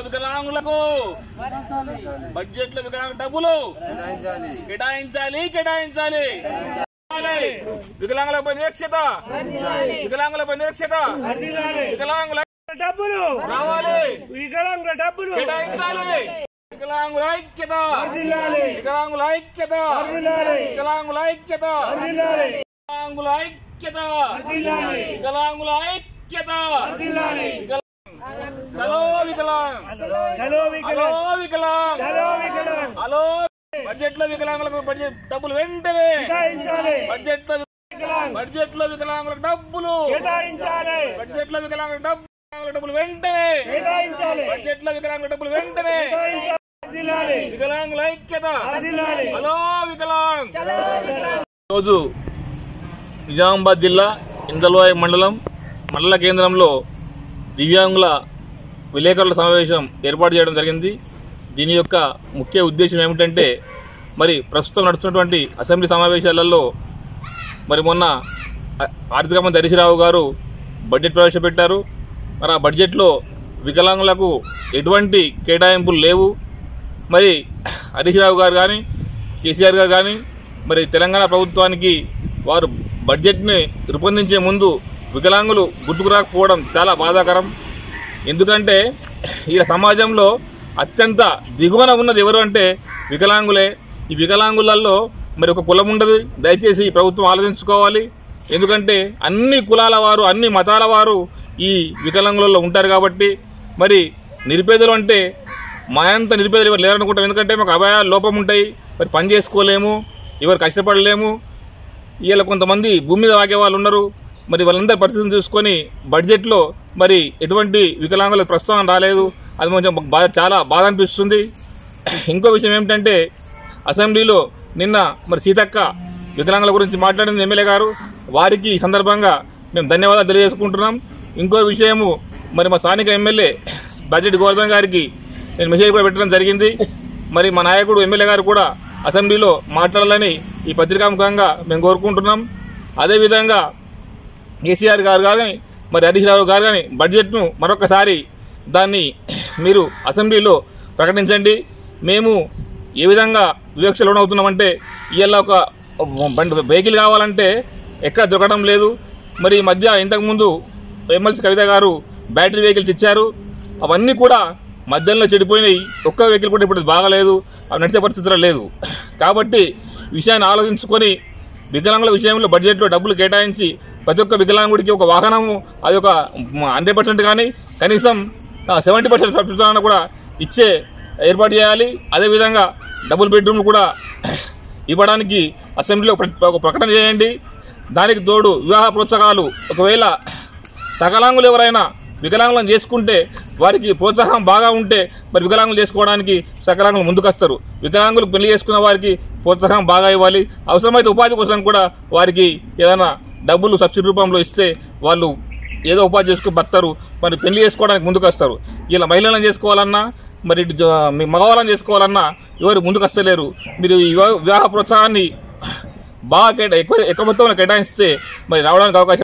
వికలాంగులకు బడ్జెట్ లో వికలాంగుల డబ్బులు కేటాయించాలి కేటాయించాలి వికలాంగులపై నిరీక్షత వికలాంగులపై నిరీక్షత వికలాంగుల డబ్బులు రావాలి వికలాంగుల డబ్బులు కేటాయించాలి వికలాంగుల ఐక్యత వర్ధిల్లాలి. వికలాంగుల ఐక్యత వర్ధిల్లాలి. వికలాంగుల ఐక్యత వర్ధిల్లాలి. వికలాంగుల ఐక్యత వర్ధిల్లాలి. వికలాంగుల ఐక్యత వర్ధిల్లాలి. హలో వికలాంగ్ చలో హలో వికలాంగ్ వికలాంగ్ చలో వికలాంగ్ హలో బడ్జెట్ లో వికలాంగులకు బడ్జెట్ డబ్బులు వెంటనే కేటాయించాలి బడ్జెట్ లో వికలాంగ్ బడ్జెట్ లో వికలాంగులకు డబ్బులు కేటాయించాలి బడ్జెట్ లో వికలాంగులకు డబ్బు వికలాంగుల డబ్బులు వెంటనే కేటాయించాలి బడ్జెట్ లో వికలాంగుల డబ్బులు వెంటనే కేటాయించాలి. వర్ధిల్లాలి. వికలాంగుల ఐక్యత వర్ధిల్లాలి. హలో వికలాంగ్ చలో వికలాంగ్ రోజు నిజామాబాద్ జిల్లా ఇందల్వాయి మండలం మండల కేంద్రంలో దివ్యాంగుల విలేకరుల సమావేశం ఏర్పాటు చేయడం జరిగింది దీని యొక్క ముఖ్య ఉద్దేశం ఏమిటంటే మరి ప్రస్తుతం నడుస్తున్నటువంటి అసెంబ్లీ సమావేశాలలో మరి మొన్న ఆ- ఆర్థిక మంత్రి హరీశ్రావు గారు బడ్జెట్ ప్రవేశపెట్టారు మరి ఆ బడ్జెట్లో వికలాంగులకు ఎటువంటి కేటాయింపులు లేవు మరి హరీష్ రావు గారు కానీ కేసీఆర్ గారు కానీ మరి తెలంగాణ ప్రభుత్వానికి వారు బడ్జెట్ని రూపొందించే ముందు వికలాంగులు గుర్తుకు రాకపోవడం చాలా బాధాకరం ఎందుకంటే ఈ సమాజంలో అత్యంత దిగువన ఉన్నది ఎవరు అంటే వికలాంగులే ఈ వికలాంగులలో మరి ఒక కులం ఉండదు దయచేసి ఈ ప్రభుత్వం ఆలోచించుకోవాలి ఎందుకంటే అన్ని కులాల వారు అన్ని మతాల వారు ఈ వికలాంగులలో ఉంటారు కాబట్టి మరి నిరుపేదలు అంటే మా అంత నిరుపేదలు ఎవరు లేరనుకుంటాం ఎందుకంటే మాకు అభయ లోపం ఉంటాయి మరి పని చేసుకోలేము ఎవరు కష్టపడలేము వీళ్ళ కొంతమంది భూమి మీద వాగే వాళ్ళు ఉన్నారు మరి వాళ్ళందరి పరిస్థితిని చూసుకొని బడ్జెట్లో మరి ఎటువంటి వికలాంగుల ప్రస్తావన రాలేదు అది కొంచెం బాధ చాలా బాధ అనిపిస్తుంది ఇంకో విషయం ఏమిటంటే అసెంబ్లీలో నిన్న మరి సీతక్క వికలాంగుల గురించి మాట్లాడింది ఎమ్మెల్యే గారు వారికి ఈ సందర్భంగా మేము ధన్యవాదాలు తెలియజేసుకుంటున్నాం ఇంకో విషయము మరి మా స్థానిక ఎమ్మెల్యే బడ్జెట్ గోవర్ధన్ గారికి నేను మెసేజ్ కూడా పెట్టడం జరిగింది మరి మా నాయకుడు ఎమ్మెల్యే గారు కూడా అసెంబ్లీలో మాట్లాడాలని ఈ పత్రికాముఖంగా మేము కోరుకుంటున్నాం అదేవిధంగా కేసీఆర్ గారు కానీ మరి హరీష్ రావు గారు కానీ బడ్జెట్ను మరొకసారి దాన్ని మీరు అసెంబ్లీలో ప్రకటించండి మేము ఏ విధంగా వివక్ష లోనవుతున్నామంటే ఇవాళ ఒక బండి వెహికల్ కావాలంటే ఎక్కడ దొరకడం లేదు మరి ఈ మధ్య ఇంతకుముందు ఎమ్మెల్సీ కవిత గారు బ్యాటరీ వెహికల్స్ ఇచ్చారు అవన్నీ కూడా మధ్యలో చెడిపోయినాయి ఒక్క వెహికల్ కూడా ఇప్పుడు బాగలేదు అవి నడిచే పరిస్థితిలో లేదు కాబట్టి విషయాన్ని ఆలోచించుకొని వికలాంగుల విషయంలో బడ్జెట్లో డబ్బులు కేటాయించి ప్రతి ఒక్క వికలాంగుడికి ఒక వాహనము అది ఒక హండ్రెడ్ పర్సెంట్ కానీ కనీసం సెవెంటీ పర్సెంట్ సబ్సిడీ కూడా ఇచ్చే ఏర్పాటు చేయాలి అదేవిధంగా డబుల్ బెడ్రూమ్లు కూడా ఇవ్వడానికి అసెంబ్లీలో ప్ర- ఒక ప్రకటన చేయండి దానికి తోడు వివాహ ప్రోత్సాహాలు ఒకవేళ సకలాంగులు ఎవరైనా వికలాంగులను చేసుకుంటే వారికి ప్రోత్సాహం బాగా ఉంటే మరి వికలాంగులు చేసుకోవడానికి సకలాంగులు ముందుకొస్తారు వికలాంగులు పెళ్లి చేసుకున్న వారికి ప్రోత్సాహం బాగా ఇవ్వాలి అవసరమైతే ఉపాధి కోసం కూడా వారికి ఏదైనా డబ్బులు సబ్సిడీ రూపంలో ఇస్తే వాళ్ళు ఏదో ఉపాధి చేసుకుని బతారు మరి పెళ్లి చేసుకోవడానికి ముందుకు వస్తారు ఇలా మహిళలను చేసుకోవాలన్నా మరి ఇటు జ- మీ మగవాళ్ళని చేసుకోవాలన్నా ఎవరు ముందుకు వస్తలేరు మీరు ఈ వివా- వివాహ ప్రోత్సాహాన్ని బాగా కేటా ఎక్కువ ఎక్కువ మొత్తంలో కేటాయిస్తే మరి రావడానికి అవకాశం